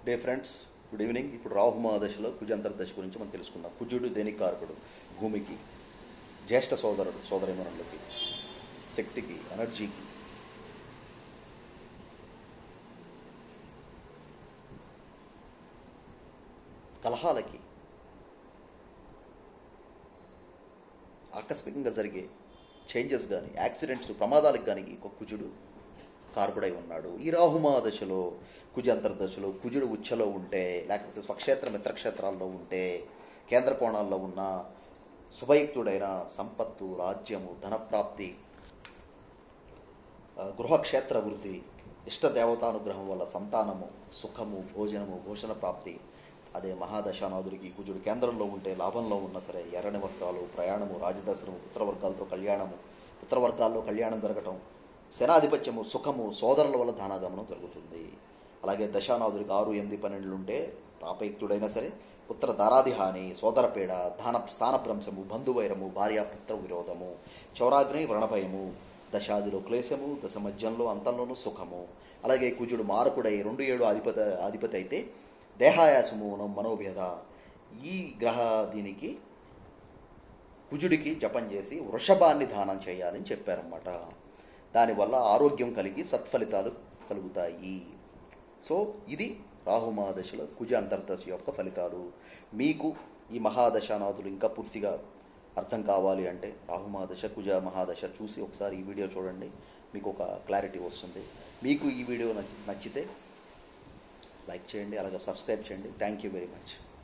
day friends good evening ఇప్పుడు రాహు మహాదశలో కుజంతర్దశ గురించి మనం తెలుసుకుందాం కుజుడు దేనికి కారకుడు భూమికి జ్యేష్ఠ సోదరుడు సోదరిమణులకి శక్తికి ఎనర్జీకి కలహాలకి ఆకస్మికంగా జరిగే చేంజెస్ కానీ యాక్సిడెంట్స్ ప్రమాదాలకు కానీ ఈ కుజుడు కారకుడై ఉన్నాడు ఈ రాహుమా దశలో కుజ అంతర్దశలో కుజుడు ఉచ్చలో ఉంటే లేకపోతే స్వక్షేత్ర మిత్రక్షేత్రాల్లో ఉంటే కేంద్ర కోణాల్లో ఉన్న శుభయుక్తుడైన సంపత్తు రాజ్యము ధనప్రాప్తి ఆ, గృహక్షేత్ర వృద్ధి ఇష్ట దేవతానుగ్రహం వల్ల సంతానము సుఖము భోజనము భూషణ ప్రాప్తి అదే మహాదశానాథుడికి కుజుడు కేంద్రంలో ఉంటే లాభంలో ఉన్నా సరే ఎర్రని వస్త్రాలు ప్రయాణము రాజదర్శనము పుత్రవర్గాలతో కళ్యాణము పుత్రవర్గాల్లో కళ్యాణం జరగటం సేనాధిపత్యము సుఖము సోదరుల వల్ల ధనాగమనం జరుగుతుంది అలాగే దశానాథుడికి ఆరు ఎనిమిది పన్నెండులు ఉంటే పాపయుక్తుడైనా సరే పుత్ర దారాది హాని సోదరపీడ ధాన స్థానభ్రంశము బంధువైరము భార్య పుత్ర విరోధము చౌరాగ్ని వ్రణభయము దశాదిలో క్లేశము దశ మధ్యంలో అంతంలోనూ సుఖము అలాగే కుజుడు మారకుడై రెండు ఏడు అధిపతి అధిపతి అయితే దేహాయాసము మనోవ్యధ ఈ గ్రహ దీనికి కుజుడికి జపం చేసి వృషభాన్ని దానం చేయాలని చెప్పారన్నమాట దానివల్ల ఆరోగ్యం కలిగి సత్ఫలితాలు కలుగుతాయి సో ఇది రాహు మహాదశలో కుజ అంతర్దశ యొక్క ఫలితాలు మీకు ఈ మహాదశానాథులు ఇంకా పూర్తిగా అర్థం కావాలి అంటే రాహు మహాదశ కుజ మహాదశ చూసి ఒకసారి ఈ వీడియో చూడండి మీకు ఒక క్లారిటీ వస్తుంది మీకు ఈ వీడియో నచ్చి- నచ్చితే లైక్ చేయండి అలాగే సబ్స్క్రైబ్ చేయండి థ్యాంక్ యూ వెరీ మచ్